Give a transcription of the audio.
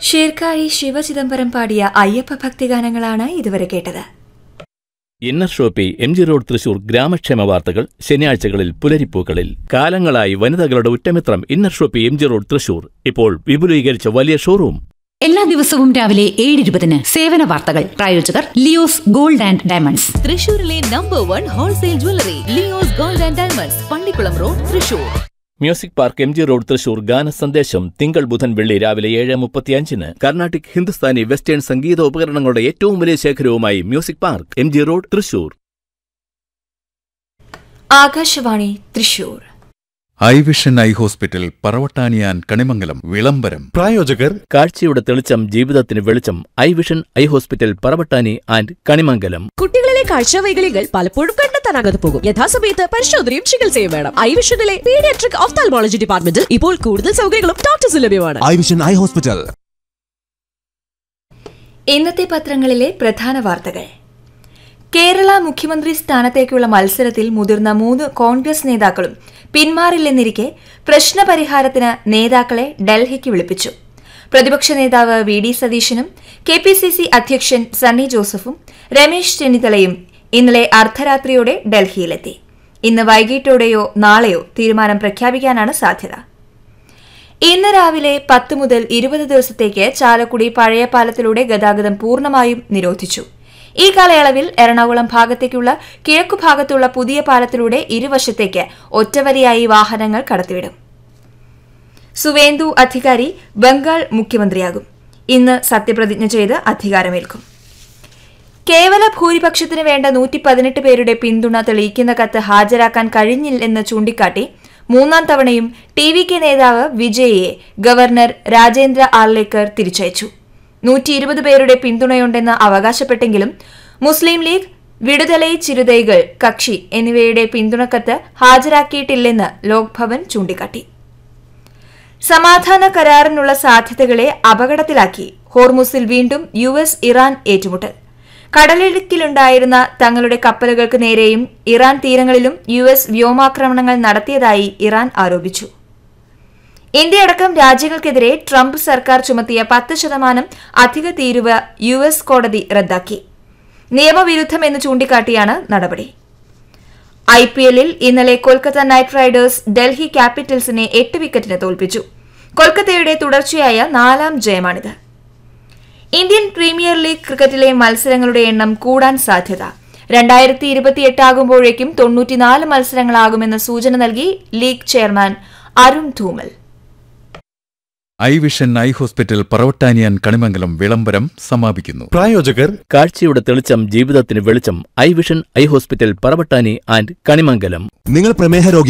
ഷേർക്കാഴി ശിവചിദംബരം പാടിയ അയ്യപ്പ ഭക്തിഗാനങ്ങളാണ് ഇതുവരെ കേട്ടത് Inner Shoppe M G road Thrissur ഗ്രാമക്ഷേമ വാർത്തകൾ ശനിയാഴ്ചകളിൽ പുലരിപ്പൂക്കളിൽ കാലങ്ങളായി വനിതകളുടെ ഉറ്റമിത്രം Inner Shoppe M G road Thrissur ഇപ്പോൾ വിപുലീകരിച്ച വലിയ ഷോറൂം എല്ലാ ദിവസവും രാവിലെ ഏഴ് ഇരുപതിന് സേവന വാർത്തകൾ പ്രായോജകർ ലിയോസ് ഗോൾഡ് ആൻഡ് ഡയമണ്ട്സ് തൃശൂരിലെ number one wholesale jewellery Leo's gold and diamonds Pallikkulam road Thrissur music park M G road Thrissur ഗാന സന്ദേശം തിങ്കൾ ബുധൻ വെള്ളി രാവിലെ ഏഴ് മുപ്പത്തിയഞ്ചിന് കർണാട്ടിക് ഹിന്ദുസ്ഥാനി വെസ്റ്റേൺ സംഗീത ഉപകരണങ്ങളുടെ ഏറ്റവും വലിയ ശേഖരവുമായി music park M G road Thrissur Akashvani Thrissur eye vision eye hospital പറവട്ടാനിയാൻ കണിമംഗലം വിളംബരം പ്രായോജകർ കാഴ്ചയുടെ തെളിച്ചം ജീവിതത്തിന് വെളിച്ചം eye vision eye hospital Paravattani and Kanimangalam കുട്ടികളിലെ കാഴ്ചവൈകല്യങ്ങൾ പലപ്പോഴും കണ്ടെത്താനാകാതെ പോകും യഥാസമയത്ത് പരിശോധനയും ചികിത്സയും വേണം ഐവിഷനിലെ പീഡിയാട്രിക് ഓഫ്താൽമോളജി ഡിപ്പാർട്ട്മെന്റിൽ ഇപ്പോൾ കൂടുതൽ സൗകര്യങ്ങളും ഡോക്ടേഴ്സ് ലഭ്യമാണ് ഐ വിഷൻ ഐ ഹോസ്പിറ്റൽ ഇന്നത്തെ പത്രങ്ങളിലെ പ്രധാന വാർത്തകൾ കേരള മുഖ്യമന്ത്രി സ്ഥാനത്തേക്കുള്ള മത്സരത്തിൽ മുതിർന്ന മൂന്ന് കോൺഗ്രസ് നേതാക്കളും പിന്മാറില്ലെന്നിരിക്കെ പ്രശ്നപരിഹാരത്തിന് നേതാക്കളെ ഡൽഹിക്ക് വിളിപ്പിച്ചു പ്രതിപക്ഷ നേതാവ് വി ഡി സതീശനും കെ പി സി സി അധ്യക്ഷൻ സണ്ണി ജോസഫും രമേശ് ചെന്നിത്തലയും ഇന്നലെ അർദ്ധരാത്രിയോടെ ഡൽഹിയിലെത്തി ഇന്ന് വൈകിട്ടോടെയോ നാളെയോ തീരുമാനം പ്രഖ്യാപിക്കാനാണ് സാധ്യത ഇന്ന് രാവിലെ പത്ത് മുതൽ ഇരുപത് ദിവസത്തേക്ക് ചാലക്കുടി പഴയ പാലത്തിലൂടെ ഗതാഗതം പൂർണ്ണമായും നിരോധിച്ചു ഈ കാലയളവിൽ എറണാകുളം ഭാഗത്തേക്കുള്ള കിഴക്കു ഭാഗത്തുള്ള പുതിയ പാലത്തിലൂടെ ഇരുവശത്തേക്ക് ഒറ്റവരിയായി വാഹനങ്ങൾ കടത്തിവിടും സുവേന്ദു അധികാരി ബംഗാൾ മുഖ്യമന്ത്രിയാകും ഇന്ന് സത്യപ്രതിജ്ഞ ചെയ്ത് അധികാരമേൽക്കും കേവല ഭൂരിപക്ഷത്തിന് വേണ്ട നൂറ്റി പതിനെട്ട് പേരുടെ പിന്തുണ തെളിയിക്കുന്ന കത്ത് ഹാജരാക്കാൻ കഴിഞ്ഞില്ലെന്ന് ചൂണ്ടിക്കാട്ടി മൂന്നാം തവണയും ടി വി കെ നേതാവ് വിജയയെ ഗവർണർ രാജേന്ദ്ര ആർലേക്കർ തിരിച്ചയച്ചു നൂറ്റി ഇരുപത് പേരുടെ പിന്തുണയുണ്ടെന്ന് അവകാശപ്പെട്ടെങ്കിലും മുസ്ലിം ലീഗ് വിടുതലൈ ചിരുതൈകൾ കക്ഷി എന്നിവയുടെ പിന്തുണക്കത്ത് ഹാജരാക്കിയിട്ടില്ലെന്ന് ലോക്ഭവൻ ചൂണ്ടിക്കാട്ടി സമാധാന കരാറിനുള്ള സാധ്യതകളെ അപകടത്തിലാക്കി ഹോർമുസിൽ വീണ്ടും യു എസ് ഇറാൻ ഏറ്റുമുട്ടൽ കടലിടുക്കിലുണ്ടായിരുന്ന തങ്ങളുടെ കപ്പലുകൾക്ക് നേരെയും ഇറാൻ തീരങ്ങളിലും യു എസ് വ്യോമാക്രമണങ്ങൾ നടത്തിയതായി ഇറാൻ ആരോപിച്ചു ഇന്ത്യയടക്കം രാജ്യങ്ങൾക്കെതിരെ ട്രംപ് സർക്കാർ ചുമത്തിയ പത്ത് ശതമാനം അധിക തീരുവ യു എസ് കോടതി റദ്ദാക്കി നിയമവിരുദ്ധമെന്ന് ചൂണ്ടിക്കാട്ടിയാണ് നടപടി ഐ പി എല്ലിൽ ഇന്നലെ കൊൽക്കത്ത നൈറ്റ് റൈഡേഴ്സ് ഡൽഹി ക്യാപിറ്റൽസിനെ എട്ട് വിക്കറ്റിന് തോൽപ്പിച്ചു കൊൽക്കത്തയുടെ തുടർച്ചയായ നാലാം ജയമാണിത് ഇന്ത്യൻ പ്രീമിയർ ലീഗ് ക്രിക്കറ്റിലെ മത്സരങ്ങളുടെ എണ്ണം കൂടാൻ സാധ്യത രണ്ടായിരത്തി ഇരുപത്തിയെട്ട് ആകുമ്പോഴേക്കും തൊണ്ണൂറ്റിനാല് മത്സരങ്ങളാകുമെന്ന സൂചന നൽകി league chairman Arun Dhumal eye vision eye hospital പറവട്ടാനിയാൻ കണിമംഗലം വിളംബരം സമാപിക്കുന്നു പ്രായോജകർ കാഴ്ചയുടെ തെളിച്ചം ജീവിതത്തിന് വെളിച്ചം eye vision eye hospital Paravattani and Kanimangalam നിങ്ങൾ പ്രമേഹ രോഗി